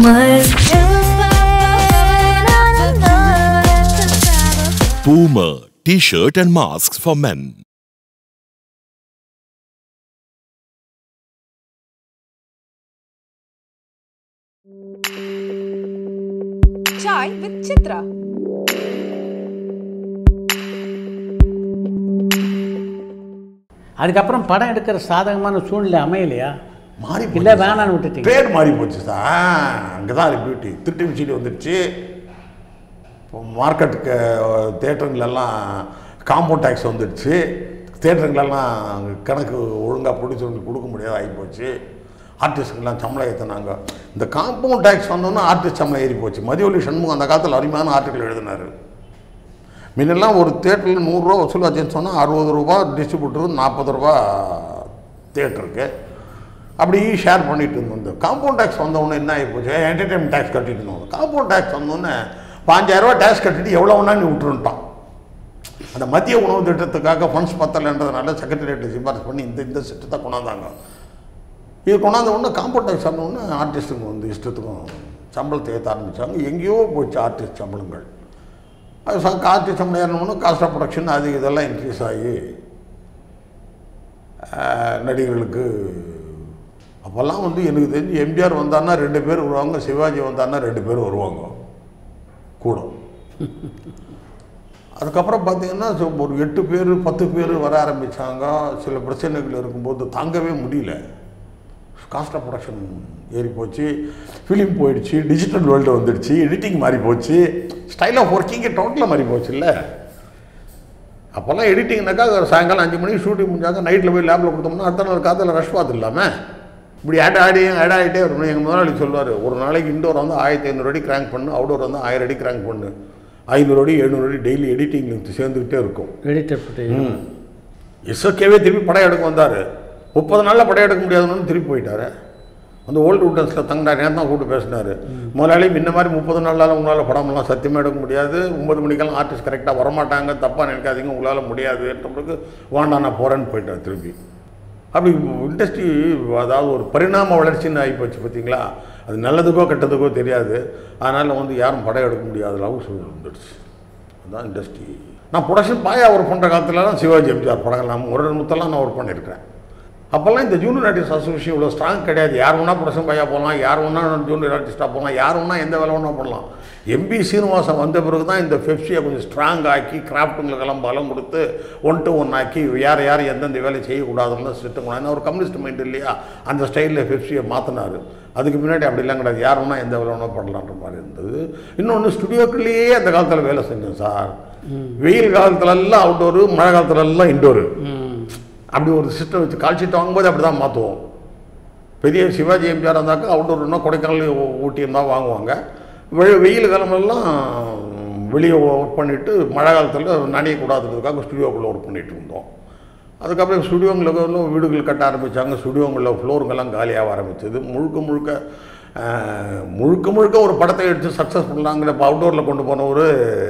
Boomer. Boomer T-shirt and masks for men. Chai with Chitra. அதுக்கப்புறம் படம் எடுக்கிற சாதகமான சூழ்நிலை அமையலையா மாறி இல்லை வேணான்னு விட்டுட்டீங்க பேர் மாறி போச்சு சார் அங்கே தான் அது பியூட்டி திருட்டு விசிடி வந்துடுச்சு இப்போ மார்க்கெட்டுக்கு தேட்டருங்களெல்லாம் காம்பவுண்ட் டேக்ஸ் வந்துடுச்சு தேட்டருங்களெல்லாம் கணக்கு ஒழுங்காக ப்ரொடியூசருக்கு கொடுக்க முடியாத ஆகிப்போச்சு ஆர்டிஸ்ட்டுக்கெல்லாம் சம்பளம் ஏற்றினாங்க இந்த காம்பவுண்ட் டேக்ஸ் வந்தோன்னா ஆர்டிஸ்ட் சம்பளம் ஏறி போச்சு மதியொலி சண்முகம் அந்த காலத்தில் அருமையான ஆர்டிக்கல் எழுதினார் முன்னெல்லாம் ஒரு தேட்டரில் நூறுரூவா வசூலாச்சுன்னு சொன்னால் அறுபது ரூபா டிஸ்ட்ரிபியூட்டர் நாற்பது ரூபா தேட்டருக்கு அப்படி ஷேர் பண்ணிட்டு இருந்தோம் இந்த காம்பவுண்ட் டேக்ஸ் வந்தவொடனே என்ன ஆகி போச்சு என்டர்டைன்மெண்ட் டேக்ஸ் கட்டிட்டு இருந்தோம் காம்பவுண்ட் டேக்ஸ் வந்தோடனே பாஞ்சாயிரரூவா டேக்ஸ் கட்டிட்டு எவ்வளோ ஒன்றா நீ விட்டுருன்ட்டான் அந்த மத்திய உணவு திட்டத்துக்காக ஃபண்ட்ஸ் பத்தலைன்றதுனால செக்ரட்டரியேட்டை சிபாரிசு பண்ணி இந்த இந்த திட்டத்தை கொண்டாந்தாங்க இது கொண்டாந்த உடனே காம்பவுண்ட் டேக்ஸ் வந்த உடனே ஆர்டிஸ்ட்டுங்க வந்து இஷ்டத்துக்கும் சம்பளத்தை ஏற்ற ஆரம்பித்தாங்க எங்கேயோ போச்சு ஆர்டிஸ்ட் சம்பளங்கள் அது ச ஆர்டிஸ்ட் சம்பளம் ஏறணும்னு காஸ்ட் ஆஃப் ப்ரொடக்ஷன் அது இதெல்லாம் இன்க்ரீஸ் ஆகி ஆஹ், நடிகர்களுக்கு அப்போல்லாம் வந்து எனக்கு தெரிஞ்சு எம்ஜிஆர் வந்தான்னா ரெண்டு பேர் வருவாங்க சிவாஜி வந்தான்னா ரெண்டு பேர் வருவாங்க கூட அதுக்கப்புறம் பார்த்தீங்கன்னா சு- ஒரு எட்டு பேர் பத்து பேர் வர ஆரம்பித்தாங்க சில பிரச்சனைகள் இருக்கும்போது தாங்கவே முடியல காஸ்ட் ஆஃப் ப்ரொடக்ஷன் ஏறி போச்சு ஃபிலிம் போயிடுச்சு டிஜிட்டல் வேர்ல்டு வந்துடுச்சு எடிட்டிங் மாறி போச்சு ஸ்டைல் ஆஃப் ஒர்க்கிங்கே டோட்டலாக மாறி போச்சுல்ல அப்போல்லாம் எடிட்டிங்னாக்கா சாயங்காலம் அஞ்சு மணிக்கு ஷூட்டிங் முடிஞ்சாங்க நைட்டில் போய் லேபில் கொடுத்தோம்னா அடுத்த நாள் காத்தில் ரஷ் பார்த்து இல்லாமல் இப்படி ஆட் ஆடி ஆட் ஆகிட்டே வரணும் எங்கள் முதலாளி சொல்லுவார் ஒரு நாளைக்கு இண்டோர் வந்து ஆயிரத்தி ஐநூறு அடி கிராங்க் பண்ணு அவுடோர் வந்து ஆயிரம் அடி கிராங்க் பண்ணு ஐநூறு அடி எழுநூறு அடி டெய்லி எடிட்டிங் சேர்ந்துக்கிட்டே இருக்கும் எடிட்டர் ஃபுட்டேஜ் எஸ்ஓகேவே திருப்பி படம் எடுக்க வந்தார் முப்பது நாளில் படம் எடுக்க முடியாதுன்னு திருப்பி போயிட்டாரு அந்த ஓல்டு உட்டன்ஸில் தங்கினார் நேரம் தான் கூப்பிட்டு பேசினார் முதலாளி இந்த மாதிரி முப்பது நாளால் உங்களால் படமெல்லாம் சத்தியமாக எடுக்க முடியாது ஒன்பது மணிக்கெல்லாம் ஆர்டிஸ்ட் கரெக்டாக வரமாட்டாங்க தப்பாக நினைக்காதீங்க உங்களால் முடியாதுன்றவங்களுக்கு வேண்டாம் நான் போகிறேன்னு போயிட்டார் திருப்பி அப்படி இண்டஸ்ட்ரி அதாவது ஒரு பரிணாம வளர்ச்சின்னு ஆகிப்போச்சு பார்த்தீங்களா அது நல்லதுக்கோ கெட்டதுக்கோ தெரியாது அதனால் வந்து யாரும் படம் எடுக்க முடியாத அளவுக்கு சூழ்நிலை வந்துடுச்சு அதுதான் இண்டஸ்ட்ரி நான் ப்ரொடக்ஷன் பாயா ஒர்க் பண்ணுற காலத்துலலாம் சிவாஜி எம்ஜிஆர் படங்கள் நான் முரடன் முத்தெல்லாம் நான் ஒர்க் பண்ணியிருக்கேன் அப்போல்லாம் இந்த ஜூனியர் ஆர்டிஸ்ட் அசோசியேஷன் இவ்வளோ ஸ்ட்ராங் கிடையாது யார் வேணால் ப்ரொடக்ஷன் பாயா போகலாம் யார் வேணால் ஜூனியர் ஆர்டிஸ்ட்டாக போகலாம் யார் வேணால் எந்த வேலை வேணால் பண்ணலாம் எம்பி சீனிவாசன் வந்த பிறகு தான் இந்த பெப்சியை கொஞ்சம் ஸ்ட்ராங் ஆக்கி கிராஃப்ட்டுங்களுக்கெல்லாம் பலம் கொடுத்து ஒன் டு ஒன் ஆக்கி யார் யார் எந்தெந்த வேலை செய்யக்கூடாதுன்னு சிஸ்டம் ஏன்னா ஒரு கம்யூனிஸ்ட் மைண்ட் இல்லையா அந்த ஸ்டைலில் பெப்சியை மாற்றினார் அதுக்கு முன்னாடி அப்படிலாம் கிடையாது யார் வேணால் எந்த வேலை வேணால் பண்ணலான்ற மாதிரி இருந்தது இன்னொன்று ஸ்டுடியோக்குள்ளேயே அந்த காலத்தில் வேலை செஞ்சேன் சார் வெயில் காலத்துலலாம் அவுட்டோரு மழை காலத்துலலாம் இன்டோரு அப்படி ஒரு சிஸ்டம் வச்சு கால் ஷீட் வாங்கும்போது அப்படி தான் மாற்றுவோம் பெரிய சிவாஜி எம்ஜிஆர் இருந்தாக்கா அவுட்டோர்னா கொடைக்கானல் ஊ- ஊட்டி இருந்தால் வாங்குவாங்க வெ- வெயில் காலமெல்லாம் வெளியே ஒர்க் பண்ணிவிட்டு மழை காலத்தில் நனையக்கூடாதுன்றதுக்காக ஸ்டுடியோக்குள்ளே ஒர்க் பண்ணிகிட்டு இருந்தோம் அதுக்கப்புறம் ஸ்டுடியோங்களில் வீடுகள் கட்ட ஆரம்பித்தாங்க ஸ்டுடியோங்களில் ஃப்ளோருங்கெல்லாம் காலியாக ஆரம்பிச்சது முழுக்க முழுக்க ஆஹ், முழுக்க முழுக்க ஒரு படத்தை எடுத்து சக்ஸஸ் பண்ணலாங்கிற இப்போ அவுட்டோரில் கொண்டு போனவர்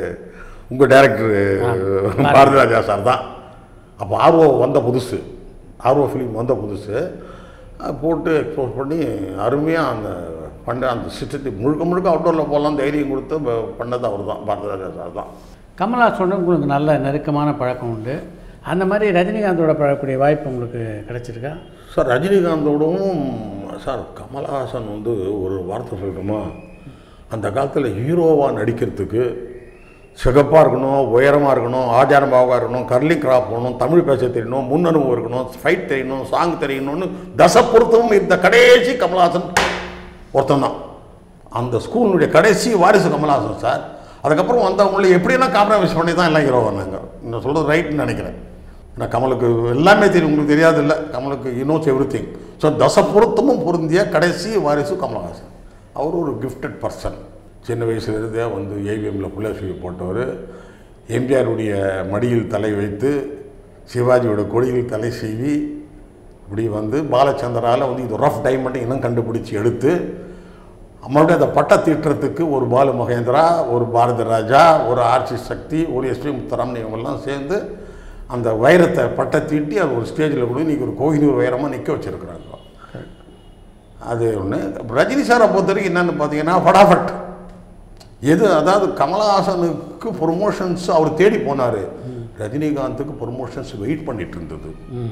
உங்கள் டைரக்டர் பாரதிராஜா சார் தான் அப்போ ஆர்வோ வந்த புதுசு ஆர்வோ ஃபிலிம் வந்த புதுசு அஹ் போட்டு எக்ஸ்போஸ் பண்ணி அருமையாக அந்த பண்ண அந்த சிஸ்டத்தை முழுக்க முழுக்க அவுட்டோரில் போகலாம் தைரியம் கொடுத்து ப- பண்ணது அவர் தான் பாரதிராஜா சார் தான் கமல்ஹாசனோட உங்களுக்கு நல்ல நெருக்கமான பழக்கம் உண்டு அந்த மாதிரி ரஜினிகாந்தோட பழகக்கூடிய வாய்ப்பு உங்களுக்கு கிடைச்சிருக்கா சார் ரஜினிகாந்தோடவும் சார் கமல்ஹாசன் வந்து ஒரு வார்த்தை சொல்லணுமா அந்த காலத்தில் ஹீரோவாக நடிக்கிறதுக்கு சிகப்பாக இருக்கணும் உயரமாக இருக்கணும் ஆச்சாரமாக இருக்கணும் கர்லிங் கிராப் போகணும் தமிழ் பேச தெரியணும் முன் அனுபவம் இருக்கணும் ஃபைட் தெரியணும் சாங் தெரியணும்னு தசை பொருத்தமும் இந்த கடைசி கமல்ஹாசன் ஒருத்தன் தான் அந்த ஸ்கூலினுடைய கடைசி வாரிசு கமல்ஹாசன் சார் அதுக்கப்புறம் வந்தவங்களை எப்படியெல்லாம் காம்ப்ரமைஸ் பண்ணி தான் எல்லாம் ஹீரோ வந்தாங்க நான் சொல்கிறது ரைட்னு நினைக்கிறேன் ஏன்னா கமலுக்கு எல்லாமே தெரியும் உங்களுக்கு தெரியாது இல்லை கமலுக்கு இனோஸ் எவ்ரி திங் ஸோ தச பொருத்தமும் பொருந்திய கடைசி வாரிசு கமலஹாசன் அவர் ஒரு கிஃப்டட் பர்சன் சின்ன வயசுலேருந்தே வந்து ஏவிஎம்மில் புள்ளேஸ்வரி போட்டவர் எம்ஜிஆருடைய மடியில் தலை வைத்து சிவாஜியோட கொடியில் தலை சீவி இப்படி வந்து பாலச்சந்திரால வந்து இது ரஃப் டைமண்ட் இன்னும் கண்டுபிடிச்சி எடுத்து மறுபடியும் அந்த பட்டை தீட்டுறதுக்கு ஒரு பாலு மகேந்திரா ஒரு பாரதி ராஜா ஒரு ஆர்சி சக்தி ஒரு எஸ்பி முத்தராமன் இவங்கெல்லாம் சேர்ந்து அந்த வைரத்தை பட்டை தீட்டி அது ஒரு ஸ்டேஜில் கூட இன்றைக்கி ஒரு கோஹினூர் வைரமாக நிற்க வச்சுருக்குறாங்க அது ஒன்று ரஜினி சாரை பொறுத்த வரைக்கும் என்னென்னு பார்த்தீங்கன்னா ஃபடாஃபட் எது அதாவது கமலஹாசனுக்கு ப்ரொமோஷன்ஸ் அவர் தேடி போனார் ரஜினிகாந்துக்கு ப்ரொமோஷன்ஸ் வெயிட் பண்ணிட்டு இருந்தது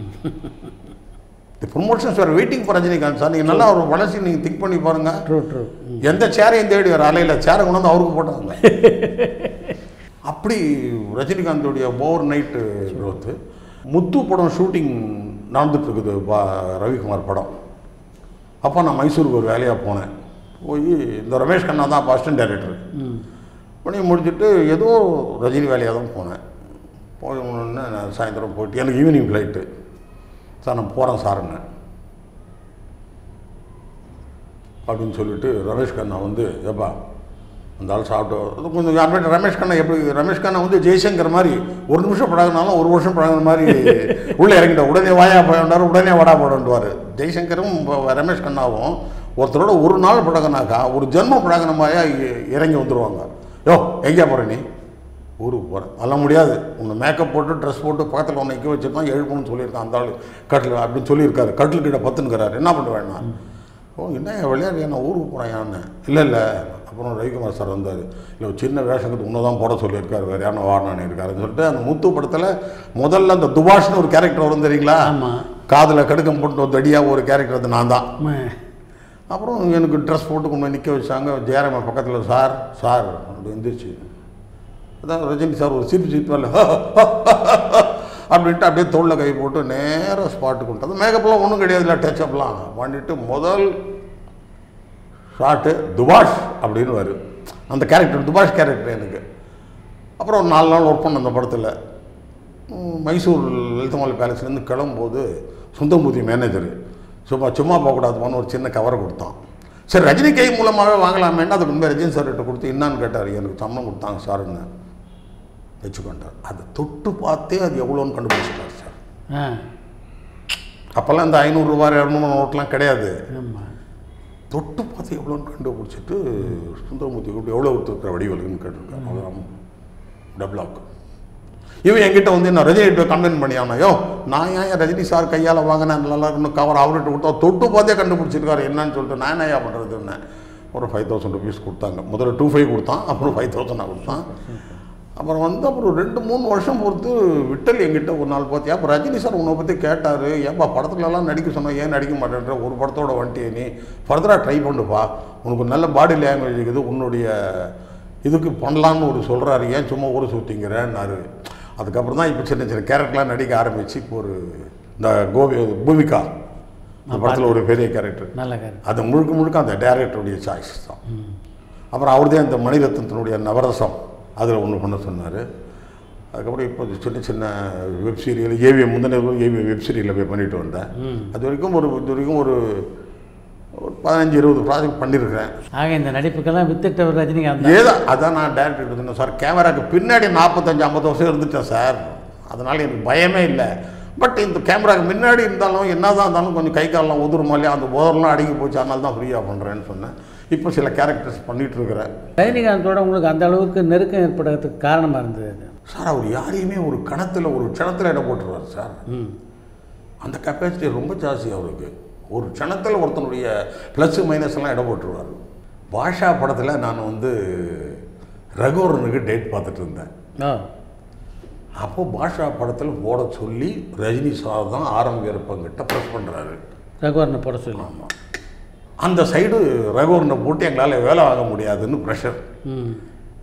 தி ப்ரொமோஷன்ஸ் வேறு வெயிட்டிங் ஃபார் ரஜினிகாந்த் சார் நீங்கள் நல்லா அவர் வளர்ச்சி நீங்கள் திங்க் பண்ணி பாருங்கள் ட்ரூ ட்ரூ எந்த சேரையும் தேடி வர அலையில் சேரை கொண்டு வந்து அவருக்கு போட்டாங்க அப்படி ரஜினிகாந்தோடைய ஓவர் நைட்டு க்ரோத்து முத்து படம் ஷூட்டிங் நடந்துட்டு இருக்குது பா ரவிக்குமார் படம் அப்போ நான் மைசூருக்கு ஒரு வேலையாக போனேன் போய் இந்த ரமேஷ் கண்ணா தான் அப்போ அசிஸ்டன்ட் டைரக்டர் பண்ணி முடிச்சுட்டு ஏதோ ரஜினி வேலையாக தான் போனேன் போய் உடனே நான் சாயந்தரம் போயிட்டு எனக்கு ஈவினிங் ஃப்ளைட்டு சார் நான் போகிறேன் சாருன்னு அப்படின்னு சொல்லிட்டு ரமேஷ் கண்ணா வந்து ஏப்பா அந்த ஆள் சாப்பிட்டு அது கொஞ்சம் யாருமே ரமேஷ் கண்ணா எப்படி ரமேஷ் கண்ணா வந்து ஜெய்சங்கர் மாதிரி ஒரு நிமிஷம் பழகினாலும் ஒரு வருஷம் பழகுன மாதிரி உள்ளே இறங்கிட்ட உடனே வாயா போயண்டார் உடனே வாடா போடண்டுவார் ஜெய்சங்கரும் வ- ரமேஷ் கண்ணாவும் ஒருத்தரோட ஒரு நாள் பழகினாக்கா ஒரு ஜென்மம் பழகின மாதிரியா இ- இறங்கி வந்துடுவாங்க யோ எங்கேயா போகிற நீ ஊருக்கு போகிறேன் அதெல்லாம் முடியாது உன்னை மேக்கப் போட்டு ட்ரெஸ் போட்டு பக்கத்தில் உன்னை நிற்க வச்சு தான் எழுப்பணும்னு சொல்லியிருக்கான் அந்த ஆள் கட்டில் அப்படின்னு சொல்லியிருக்காரு கட்டில் கிட்ட பத்துனுக்கிறாரு என்ன பண்ணுவேன் நான் ஓ என்ன விளையாடு நான் ஊருக்கு போகிறேன் இல்லை இல்லை அப்புறம் ரவிக்குமார் சார் வந்தார் இல்லை ஒரு சின்ன வேஷத்துக்கு உன்னை தான் போட சொல்லியிருக்காரு வேறு யாரும் வாரணான்னு இருக்காருன்னு சொல்லிட்டு அந்த முத்து படத்தில் முதல்ல அந்த துபாஷ்னு ஒரு கேரக்டர் வரும் தெரியுங்களா ஆமாம். காதில் கடுக்கம் போட்டு ஒரு தடியாக ஒரு கேரக்டர் அது நான் தான் ஆமாம் அப்புறம் எனக்கு ட்ரெஸ் போட்டு கொண்டு போய் நிற்க வச்சாங்க ஜெயராம பக்கத்தில் சார் சார் அப்படி எந்திரிச்சு அதான் ரஜினி சார் ஒரு சிரிப்பு சிரிப்பு வரல அப்படின்ட்டு அப்படியே தோளில் கை போட்டு நேராக ஸ்பாட்டு கொண்டு அது மேக்கப்லாம் ஒன்றும் கிடையாதுல்ல டச்சப்லாம் பண்ணிட்டு முதல் ஷாட்டு துபாஷ் அப்படின்னு வரும் அந்த கேரக்டர் துபாஷ் கேரக்டர் எனக்கு அப்புறம் ஒரு நாலு நாள் ஒர்க் பண்ண அந்த படத்தில் ம், மைசூர் லலிதமால் பேலஸ்லேருந்து கிளம்பும்போது சுந்தரமூர்த்தி மேனேஜர் சும்மா சும்மா போகக்கூடாதுமான்னு ஒரு சின்ன கவரை கொடுத்தான் சரி ரஜினி கை மூலமாகவே வாங்கலாமேன்னு அதுக்கு முன்பே ரஜினி சார்கிட்ட கொடுத்து என்னான்னு கேட்டார் எனக்கு சம்பளம் கொடுத்தாங்க சாருன்னு வச்சுக்கொண்டார் அதை தொட்டு பார்த்தே அது எவ்வளோன்னு கண்டுபிடிச்சிட்டார் சார் ஆ அப்போல்லாம் இந்த ஐநூறுரூவா இரநூறு நோட்லாம் கிடையாது ஆமாம் தொட்டு பார்த்து எவ்வளோன்னு கண்டுபிடிச்சிட்டு சுந்தரமூர்த்தி கூப்பிட்டு எவ்வளோ கொடுத்துருக்குற வடிவலுக்குன்னு கேட்டிருக்காரு அவ்வளோ டபுளாக்கு இவன் என்கிட்ட வந்து என்ன ரஜினிகிட்ட கம்ப்ளைண்ட் பண்ணியானோ யோ நான் ஏன் ரஜினி சார் கையால் வாங்கினேன் நல்லா இருக்குன்னு கவர் அவர்கிட்ட கொடுத்தா தொட்டு பார்த்தே கண்டுபிடிச்சிருக்காரு என்னன்னு சொல்லிட்டு நான் என்னையா பண்ணுறதுன்னு ஒரு ஃபைவ் தௌசண்ட் ருபீஸ் கொடுத்தாங்க முதல்ல டூ ஃபைவ் கொடுத்தான் அப்புறம் ஃபைவ் தௌசண்ட் நான் கொடுத்தான் அப்புறம் வந்து அப்புறம் ரெண்டு மூணு வருஷம் பொறுத்து விட்டல் என்கிட்ட ஒரு நாள் பார்த்தியா அப்போ ரஜினி சார் உன்னை பற்றி கேட்டார் ஏன்பா படத்துலலாம் நடிக்க சொன்னா ஏன் நடிக்க மாட்டேன்ற ஒரு படத்தோட வந்துட்டியே நீ ஃபர்தராக ட்ரை பண்ணுப்பா உனக்கு நல்ல பாடி லாங்குவேஜ் இருக்குது உன்னுடைய இதுக்கு பண்ணலான்னு ஒரு சொல்கிறாரு ஏன் சும்மா ஊரை சுற்றிங்கிறேன்னாரு அதுக்கப்புறம் தான் இப்போ சின்ன சின்ன கேரக்டர்லாம் நடிக்க ஆரம்பிச்சு இப்போ ஒரு இந்த கோபி பூமிகா அந்த படத்தில் ஒரு பெரிய கேரக்டர் நல்ல காரியம் அது முழுக்க முழுக்க அந்த டேரக்டருடைய சாய்ஸ் தான் அப்புறம் அவர்தே அந்த மணிரத்னத்தினுடைய நவரசம் அதில் ஒன்று பண்ண சொன்னார் அதுக்கப்புறம் இப்போ சின்ன சின்ன வெப் சீரியல் ஏவிஎம் முந்தின ஏவிஎம் வெப் சீரியலில் போய் பண்ணிட்டு வந்தேன் அது வரைக்கும் ஒரு இது வரைக்கும் ஒரு ஒரு பதினஞ்சு இருபது ப்ராஜெக்ட் பண்ணியிருக்கிறேன் ஆக இந்த நடிப்புக்கெல்லாம் வித்துட்டவர் ரஜினிகாந்த் தான். ஏதோ அதான் நான் டேரக்டர் சொன்னேன் சார் கேமராக்கு பின்னாடி நாற்பத்தஞ்சு ஐம்பது வருஷம் இருந்துட்டேன் சார் அதனால் எனக்கு பயமே இல்லை பட் இந்த கேமராக்கு முன்னாடி இருந்தாலும் என்னதான் இருந்தாலும் கொஞ்சம் கை காலெலாம் உதிரும் இல்லையா அந்த உதரெலாம் அடங்கி போச்சு அதனால தான் ஃப்ரீயாக பண்ணுறேன்னு சொன்னேன் இப்போ சில கேரக்டர்ஸ் பண்ணிட்டு இருக்கிறேன் ரஜினிகாந்தோட உங்களுக்கு அந்த அளவுக்கு நெருக்கம் ஏற்படுறதுக்கு காரணமாக இருந்தது அது சார் அவர் யாரையுமே ஒரு கணத்தில் ஒரு க்ஷணத்தில் இடம் போட்டுருவார் சார் ம் அந்த கெப்பாசிட்டி ரொம்ப ஜாஸ்தி அவருக்கு ஒரு க்ஷணத்தில் ஒருத்தனுடைய ப்ளஸ் மைனஸ் எல்லாம் இடம் போட்டுருவார் பாஷா படத்தில் நான் வந்து ரகுவரனுக்கு டேட் பார்த்துட்டு இருந்தேன் ஓ அப்போ பாஷா படத்தில் போட சொல்லி ரஜினி சார் தான் ஆரம்ப இருப்பங்கிட்ட ப்ரெஸ் பண்ணுறாரு ரகுவரனை போட சொல்லி ஆமாம் அந்த சைடு ரகுவரனை போட்டு எங்களால் வேலை வாங்க முடியாதுன்னு ப்ரெஷர் ம்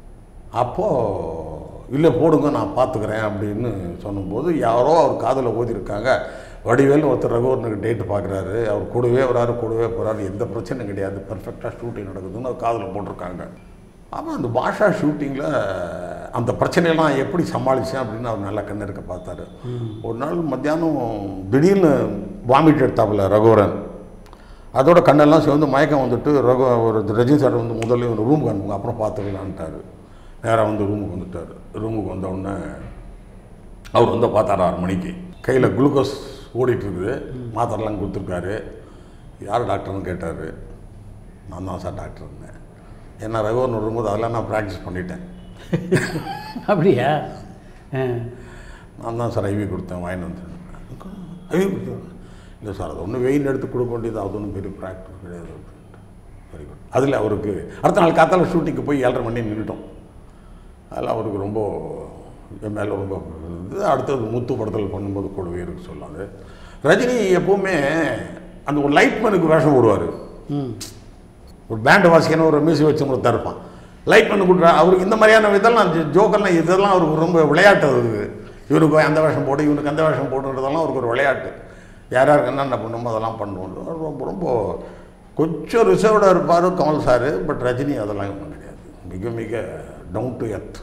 அப்போது இல்லை போடுங்க நான் பார்த்துக்கிறேன் அப்படின்னு சொன்னும்போது யாரோ அவர் காதில் ஓதிருக்காங்க வடிவேல் ஒருத்தர் ரகுவரனுக்கு டேட்டு பார்க்குறாரு அவர் கூடவே வராரு கூடவே போகிறாரு எந்த பிரச்சனையும் கிடையாது பர்ஃபெக்டாக ஷூட்டிங் நடக்குதுன்னு அவர் காதில் போட்டிருக்காங்க ஆமாம் அந்த பாஷா ஷூட்டிங்கில் அந்த பிரச்சனையெல்லாம் எப்படி சமாளித்தேன் அப்படின்னு அவர் நல்லா கண்ணு இருக்க பார்த்தாரு ஒரு நாள் மத்தியானம் திடீர்னு வாமிட் எடுத்தாப்புல ரகுவரன் அதோட கண்ணெல்லாம் சேர்ந்து மயக்கம் வந்துட்டு ரகு ஒரு ரஜினி சார் வந்து முதல்ல ஒரு ரூமுக்கு அனுப்புங்க அப்புறம் பார்த்துக்கலான்ட்டாரு நேராக வந்து ரூமுக்கு வந்துட்டார் ரூமுக்கு வந்த உடனே அவர் வந்து பார்த்தாரு ஆறு மணிக்கு கையில் குளுக்கோஸ் ஓடிட்டு இருக்குது மாத்திரைலாம் கொடுத்துருக்காரு யார் டாக்டர்னு கேட்டார் நான் தான் சார் டாக்டர்னேன் ஏன்னா ரகுவரன் வரும்போது அதெல்லாம் நான் ப்ராக்டிஸ் பண்ணிட்டேன் அப்படியா ஆ நான் தான் சார் ஐவி கொடுத்தேன் வாங்கிட்டு வந்து ஐவி கொடுத்தேன் இல்லை சார் அது ஒன்றும் வெயின் எடுத்து கொடுக்க வேண்டியது அது ஒன்றும் பெரிய ப்ராக்டிஸ் கிடையாது வெரி குட் அதில் அவருக்கு அடுத்த நாள் காத்தால ஷூட்டிங்க்கு போய் ஏழரை மணி நின்றுட்டோம் அதில் அவருக்கு ரொம்ப என் மேலே ரொம்ப இது அடுத்தது முத்து படத்தில் பண்ணும்போது கூடவே இருக்கு சொல்லாது ரஜினி எப்பவுமே அந்த ஒரு லைட்மேனுக்கு வேஷம் போடுவார் ம் ஒரு பேண்டு வாசிக்கணும் ஒரு மியூசிக் வச்சு ஒருத்தர் இருப்பான் லைட் பண்ணி கொடுக்குறா அவருக்கு இந்த மாதிரியான இதெல்லாம் ஜோ- ஜோக்கெல்லாம் இதெல்லாம் அவருக்கு ரொம்ப விளையாட்டு அது இவனுக்கு அந்த வேஷம் போடு இவனுக்கு அந்த வேஷம் போடுன்றதெல்லாம் அவருக்கு ஒரு விளையாட்டு யார் யாருக்கு என்னென்ன பண்ணணுமோ அதெல்லாம் பண்ணுவோம் அவர் ரொம்ப ரொம்ப கொஞ்சம் ரிசர்வ்டாக இருப்பார் கமல் சார் பட் ரஜினி அதெல்லாம் ஒன்றும் கிடையாது மிக மிக டவுன் டு எர்த்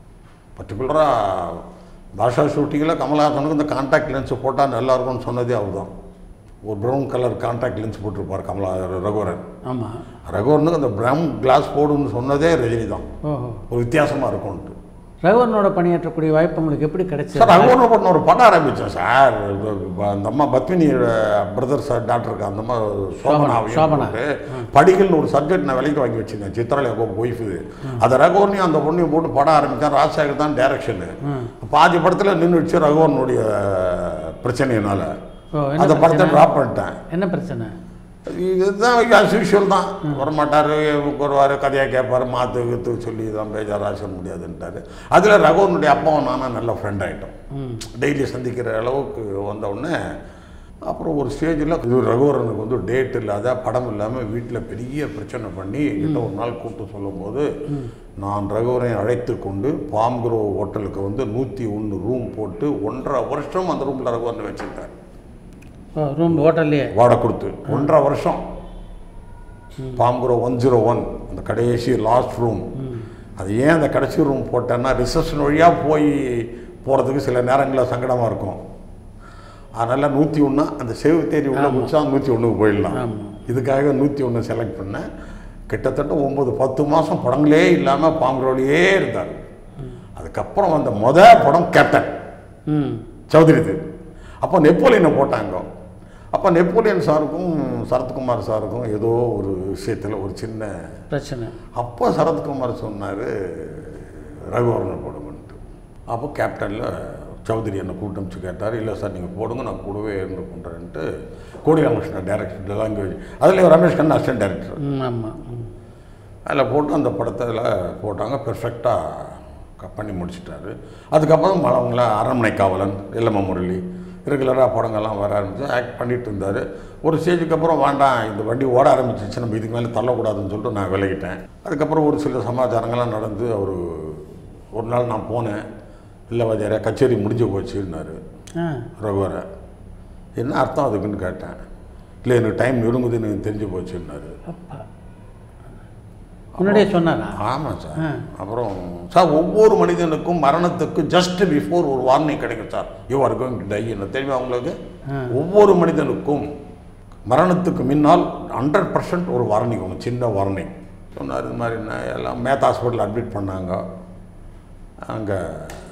பர்டிகுலராக பாஷா ஷூட்டிங்கில் கமல்ஹாசனுக்கு இந்த கான்டாக்ட் லென்ஸ் போட்டால் நல்லா இருக்கும்னு சொன்னதே அவர் தான் ஒரு ப்ரௌன் கலர் கான்டாக்ட் லென்ஸ் போட்டிருப்பார் கமலா ரகுவரன் ஆமாம் ரகுவரனுக்கு அந்த ப்ரௌன் கிளாஸ் போடுன்னு சொன்னதே ரஜினி தான் ஓஹோ ஒரு வித்தியாசமாக இருக்கும்ன்ட்டு ரகுவரனோட பணியாற்றக்கூடிய வாய்ப்பு உங்களுக்கு எப்படி சார் கிடைச்சது ரகுவரன் பண்ண ஒரு படம் ஆரம்பித்தேன் சார் இது ப- அந்த அம்மா பத்மினியோட பிரதர் சார் டாக்டருக்கு அந்த அம்மா சோபனாவையும் சோபனா. போட்டு படிகள்னு ஒரு சப்ஜெக்ட் நான் விலைக்கு வாங்கி வச்சிருந்தேன் சித்ராலய ஒய்ஃப் இது அதை ரகுவரனையும் அந்த பொண்ணையும் போட்டு படம் ஆரம்பித்தேன் ராஜசேகர் தான் டைரக்ஷனு பாதி படத்தில் நின்றுச்சு ரகுவரனுடைய பிரச்சனையினால ஓ என்ன அந்த படத்தை பிரச்சனை? ட்ராப் பண்ணிட்டேன் என்ன பிரச்சனை இதுதான் ஆஸ் யூஷுவல் தான் வரமாட்டார் வருவார் கதையாக கேட்பார் மாற்று கீத்து சொல்லி இதெல்லாம் பேஜாராக சொல்ல முடியாதுன்ட்டார் அதில் ரகுவனுடைய அப்பாவும் நானும் நல்ல ஃப்ரெண்ட் ஆகிட்டோம் டெய்லி சந்திக்கிற அளவுக்கு வந்த உடனே அப்புறம் ஒரு ஸ்டேஜில் இது ரகுவரனுக்கு வந்து டேட் இல்லாத படம் இல்லாமல் வீட்டில் பெரிய பிரச்சனை பண்ணி என்கிட்ட ஒரு நாள் கூப்பிட்டு சொல்லும்போது நான் ரகுவரை அழைத்து கொண்டு பாம்குரோ ஹோட்டலுக்கு வந்து நூற்றி ஒன்று ரூம் போட்டு ஒன்றரை வருஷம் அந்த ரூமில் ரகுவரனை வச்சுருந்தேன் ஓ ரூம் ஹோட்டல்லையே வாடகை கொடுத்து ஒன்றரை வருஷம் பாம்புரோ ஒன் ஜீரோ ஒன் அந்த கடைசி லாஸ்ட் ரூம் அது ஏன் அந்த கடைசி ரூம் போட்டேன்னா ரிசப்ஷன் வழியாக போய் போகிறதுக்கு சில நேரங்களில் சங்கடமாக இருக்கும் அதனால் நூற்றி ஒன்று அந்த சேவு தேதி உள்ள முடிச்சா நூற்றி ஒன்றுக்கு போயிடலாம் ஆமா. இதுக்காக நூற்றி ஒன்று செலக்ட் பண்ணேன் கிட்டத்தட்ட ஒம்பது பத்து மாதம் படங்களே இல்லாமல் பாம்புரோலையே இருந்தார் அதுக்கப்புறம் வந்த மொத படம் கேப்டன் ம் சௌத்ரி இது அப்போ நெப்போலியனை போட்டாங்க அப்போ நெப்போலியன் சாருக்கும் சரத்குமார் சாருக்கும் ஏதோ ஒரு விஷயத்தில் ஒரு சின்ன பிரச்சனை அப்போ சரத்குமார் சொன்னார் ரகுவரனை போடுங்கன்ட்டு அப்போ கேப்டனில் சௌத்ரி என்னை கூட்டமிச்சு கேட்டார் இல்லை சார் நீங்கள் போடுங்க நான் கூடவே இருந்து பண்ணுறேன்ட்டு கோடி ராமகிருஷ்ணன் டேரக்டர் லாங்குவேஜ் அதில் ரமேஷ் கண்ணன் அசிஸ்டன்ட் டேரக்டர் ம் ஆமாம் ம் அதில் போட்டு அந்த படத்தில் போட்டாங்க பெர்ஃபெக்டாக பண்ணி முடிச்சிட்டாரு அதுக்கப்புறம் அவங்கள அரண்மனை காவலன் இளம முரளி ரெகுலராக படங்கள்லாம் வர ஆரம்பிச்சு ஆக்ட் பண்ணிட்டு இருந்தார் ஒரு ஸ்டேஜுக்கு அப்புறம் வேண்டாம் இந்த வண்டி ஓட ஆரம்பிச்சிச்சு நம்ம இதுக்கு மேலே தள்ளக்கூடாதுன்னு சொல்லிட்டு நான் விலகிட்டேன் அதுக்கப்புறம் ஒரு சில சமாச்சாரங்கள்லாம் நடந்து அவர் ஒரு நாள் நான் போனேன் இல்லை வாத்தியாரே கச்சேரி முடிஞ்சு போச்சுன்னாரு ஆ ரகுவரை என்ன அர்த்தம் அதுக்குன்னு கேட்டேன் இல்லை எனக்கு டைம் நெருங்குதுன்னு எனக்கு தெரிஞ்சு போச்சுன்னாரு அப்பா முன்னாடியே சொன்னாரா ஆமாம் சார் ஆ. அப்புறம் சார் ஒவ்வொரு மனிதனுக்கும் மரணத்துக்கு ஜஸ்ட் பிஃபோர் ஒரு வார்னிங் கிடைக்கும் sir you are going to die என்ன தெரியுமா உங்களுக்கு ஆ. ஒவ்வொரு மனிதனுக்கும் மரணத்துக்கு முன்னால் ஹண்ட்ரட் பர்சன்ட் ஒரு வார்னிங் ஒன்று சின்ன வார்னிங் சொன்னார் இது மாதிரி என்ன எல்லாம் மேத் ஹாஸ்பிட்டல் அட்மிட் பண்ணாங்க அங்கே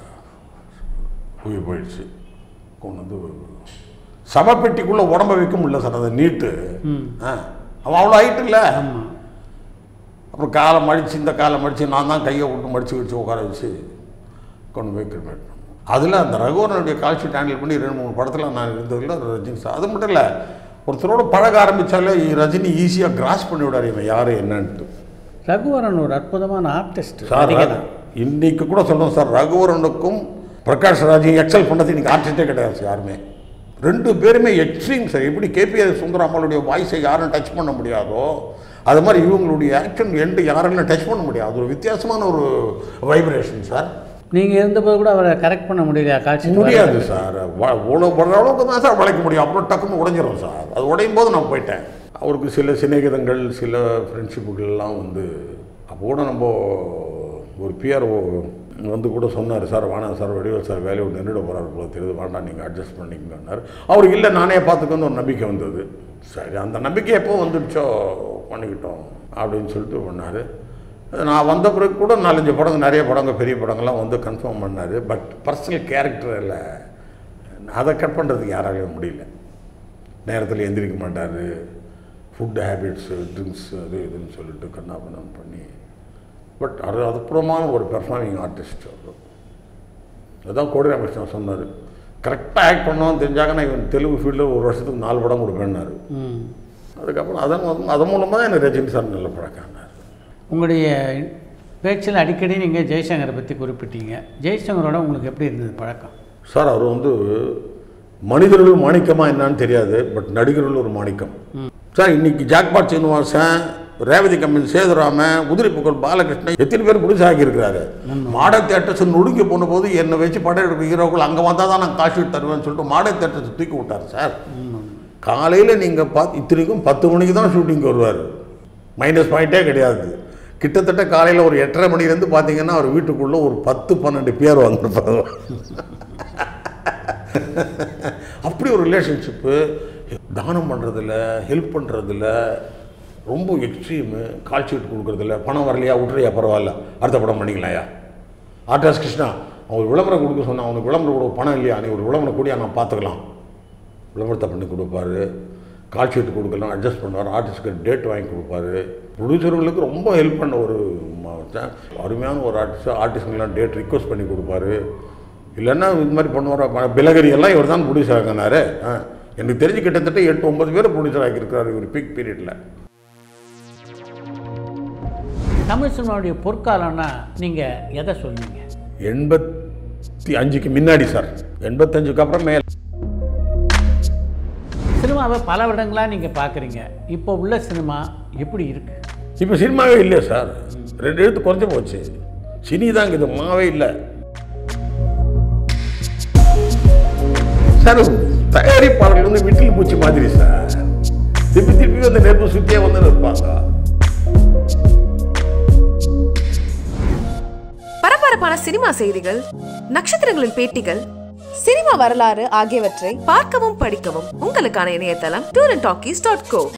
உயிர் போயிடுச்சு கொண்டு வந்து சவப்பெட்டிக்குள்ளே உடம்ப வைக்க முடியல சார் அதை நீட்டு ம் ஆ அவன் அவ்வளோ ஹைட் இல்லை ஆமாம் அப்புறம் காலை மடித்து இந்த காலை மடித்து நான் தான் கையை விட்டு மடித்து வச்சு உட்கார வச்சு கொண்டு போய் கிரிக்கெட் அதில் அந்த ரகுவரனுடைய கால் ஷீட் ஹேண்டில் பண்ணி ரெண்டு மூணு படத்தில் நான் இருந்ததில்ல ரஜினி சார் அது மட்டும் இல்லை ஒருத்தரோட பழக ஆரம்பித்தாலே ரஜினி ஈஸியாக கிராஸ் பண்ணி விடாரு இவன் யார் என்னன்ட்டு ரகுவரன் ஒரு அற்புதமான ஆர்டிஸ்ட் சார் இன்னைக்கு கூட சொல்கிறோம் சார் ரகுவரனுக்கும் பிரகாஷ் ராஜையும் எக்ஸல் பண்ணது இன்னைக்கு ஆர்டிஸ்டே கிடையாது சார் யாருமே ரெண்டு பேருமே எக்ஸ்ட்ரீம் சார் எப்படி கேபிஎஸ் சுந்தராமலுடைய வாய்ஸை யாரும் டச் பண்ண முடியாதோ அது மாதிரி இவங்களுடைய ஆக்ஷன் எண்டு யாராலும் டச் பண்ண முடியாது அது ஒரு வித்தியாசமான ஒரு வைப்ரேஷன் சார் நீங்கள் இருந்தபோது கூட அவரை கரெக்ட் பண்ண முடியலையா காட்சி முடியாது சார் உழவு படுற அளவுக்கு தான் சார் வளைக்க முடியும் அப்புறம் டக்குன்னு உடைஞ்சிரும் சார் அது உடையும் போது நான் போயிட்டேன் அவருக்கு சில சிநேகிதங்கள் சில ஃப்ரெண்ட்ஷிப்புகள்லாம் வந்து அப்போ கூட நம்ம ஒரு பிஆர்ஓ வந்து கூட சொன்னார் சார் வேணாம் சார் வடிவல் சார் வேலையை விட்டு நின்றுட போகிறார் போல தெரியுது வேண்டாம் நீங்கள் அட்ஜஸ்ட் பண்ணிக்கங்கன்னார் அவருக்கு இல்லை நானே பார்த்துக்கன்னு ஒரு நம்பிக்கை வந்தது சரி அந்த நம்பிக்கை எப்போ வந்துடுச்சோ பண்ணிக்கிட்டோம் அப்படின்னு சொல்லிட்டு பண்ணார் நான் வந்த பிறகு கூட நாலஞ்சு படங்கள் நிறைய படங்க பெரிய படங்கள்லாம் வந்து கன்ஃபார்ம் பண்ணார் பட் பர்சனல் கேரக்டர் இல்லை அதை கட் பண்ணுறதுக்கு யாராலையும் முடியல நேரத்தில் எந்திரிக்க மாட்டார் ஃபுட் ஹேபிட்ஸு ட்ரிங்க்ஸ் அது இதுன்னு சொல்லிட்டு கண்ணாபண்ணம் பண்ணி பட் அது அற்புதமான ஒரு பெர்ஃபார்மிங் ஆர்டிஸ்ட் அவர் அதான் கோடி ராமகிருஷ்ணன் சொன்னார் கரெக்டாக ஆக்ட் பண்ணோம்னு தெரிஞ்சாங்க நான் இவன் தெலுங்கு ஃபீல்டில் ஒரு வருஷத்துக்கு நாலு படம் கொடுப்பேன்னாரு ம் அதுக்கப்புறம் அதன் மூலம் அதன் மூலமாக தான் எனக்கு ரஜினி சார் நல்ல பழக்கானார் உங்களுடைய பேச்சில் அடிக்கடி நீங்கள் ஜெய்சங்கரை பற்றி குறிப்பிட்டீங்க ஜெய்சங்கரோட உங்களுக்கு எப்படி இருந்தது பழக்கம் சார் அவர் வந்து மனிதர்கள் மாணிக்கமா என்னன்னு தெரியாது பட் நடிகர்கள் ஒரு மாணிக்கம் சார் இன்னைக்கு ஜாக்பாட் சீனிவாசன் ரேவதி கம்பெனி சேதுராம உதிரி புகழ் பாலகிருஷ்ணன் எத்தனை பேர் பிடிச்சி ஆக்கியிருக்கிறாரு மாடல் தேட்டர்ஸ் நொடுங்கி போன போது என்னை வச்சு படம் எடுக்க ஹீரோக்கள் அங்கே வந்தால் தான் நான் காசு தருவேன்னு சொல்லிட்டு மாடல் தேட்டர்ஸ் தூக்கி விட்டார் சார் காலையில் நீங்கள் பார்த்து இத்தனைக்கும் பத்து மணிக்கு தான் ஷூட்டிங் வருவார் மைனஸ் பாயிண்ட்டே கிடையாது கிட்டத்தட்ட காலையில் ஒரு எட்டரை மணிலேருந்து பார்த்தீங்கன்னா அவர் வீட்டுக்குள்ளே ஒரு பத்து பன்னெண்டு பேர் வந்திருப்பாங்க அப்படி ஒரு ரிலேஷன்ஷிப்பு தானம் பண்ணுறதில்ல ஹெல்ப் பண்ணுறதில்ல ரொம்ப எக்ஸ்ட்ரீமு கால் ஷீட் கொடுக்குறதில்ல பணம் வரலையா விட்டுறியா பரவாயில்ல அடுத்த படம் பண்ணிக்கலாம்யா ஆர்டிஸ்ட் கிருஷ்ணா அவன் விளம்பரம் கொடுக்க சொன்னான் அவனுக்கு விளம்பரம் கொடுக்க பணம் இல்லையா நீ ஒரு விளம்பரம் கூடியா நான் பார்த்துக்கலாம் விளம்பரத்தை பண்ணி கொடுப்பாரு கால் ஷீட் கொடுக்கலாம் அட்ஜஸ்ட் பண்ணுவார் ஆர்டிஸ்ட்க்கு டேட் வாங்கி கொடுப்பாரு ப்ரொடியூசர்களுக்கு ரொம்ப ஹெல்ப் பண்ண ஒரு ம- அருமையான ஒரு ஆர்டிஸ்ட் ஆர்டிஸ்ட்ங்கெல்லாம் டேட் ரிக்வஸ்ட் பண்ணி கொடுப்பாரு இல்லைன்னா இது மாதிரி பண்ணுவார் பிலகரி எல்லாம் இவர் தான் ப்ரொடியூசர் ஆகினாரு ஆ எனக்கு தெரிஞ்சு கிட்டத்தட்ட எட்டு ஒன்பது பேர் ப்ரொடியூசர் ஆகியிருக்கிறாரு இவர் பீக் பீரியடில் தமிழ் சினிமாவுடைய பொற்காலம்னா நீங்கள் எதை சொல்லுவீங்க எண்பத்தி அஞ்சுக்கு முன்னாடி சார் எண்பத்தஞ்சுக்கு அப்புறம் மேல் சினிமாவை பல வருடங்களாக நீங்கள் பார்க்குறீங்க இப்போ உள்ள சினிமா எப்படி இருக்கு இப்போ சினிமாவே இல்லை சார் ரெண்டு எழுத்து குறைஞ்சு போச்சு சினி தான் இது மாவே இல்லை சார் தயாரிப்பாளர்கள் வந்து விட்டில் பூச்சி மாதிரி சார் திருப்பி திருப்பி வந்து நெருப்பு சுற்றியே வந்து இருப்பாங்க பரபரப்பான சினிமா செய்திகள் நட்சத்திரங்களின் பேட்டிகள் சினிமா வரலாறு ஆகியவற்றை பார்க்கவும் படிக்கவும் உங்களுக்கான இணையதளம் tour and talkies dot go